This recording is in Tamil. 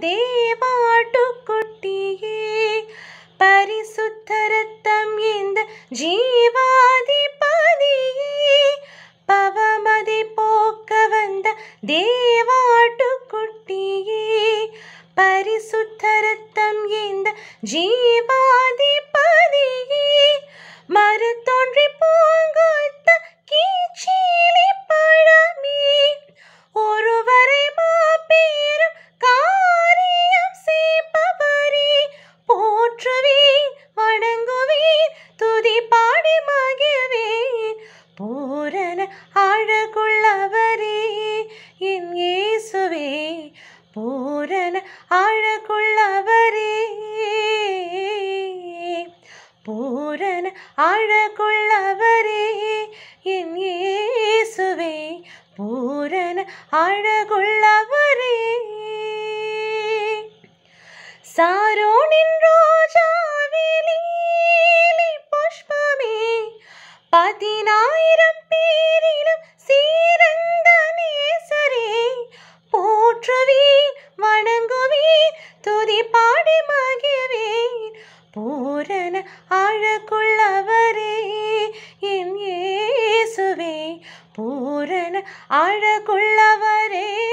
தேவாட்டுக்குட்டியே பரிசுத்த ரத்தம் இந்த ஜீவாதிபதியே பவமதி போக்க வந்த தேவாட்டுக்குட்டியே பரிசுத்த ரத்தம் இந்த ஜீவாதிபதியே மறுத்தோன்றி பூங்கொத்த கீச்சீலி பழமே ஒருவரை மாபெரும் காரியம் செய்பவரே போற்றுவேன் வணங்குவேன் துதி பாடி மகிழ்வேன் பூரண அழகுள்ளவரே என் இயேசுவே பூரண அழகுள்ளவரே பூரண அழகுள்ளவரே என் இயேசுவே பூரண அழகுள்ளவரே சாரோனின் ரோஜாவிலே புஷ்பமே பதினாயிரம் பேரிலும் சீரந்த நேசரே போற்றுவேன் வணங்குவேன் துதி பாடி மகிழ்வேன் பூரண அழகுள்ளவரே என் இயேசுவே பூரண அழகுள்ளவரே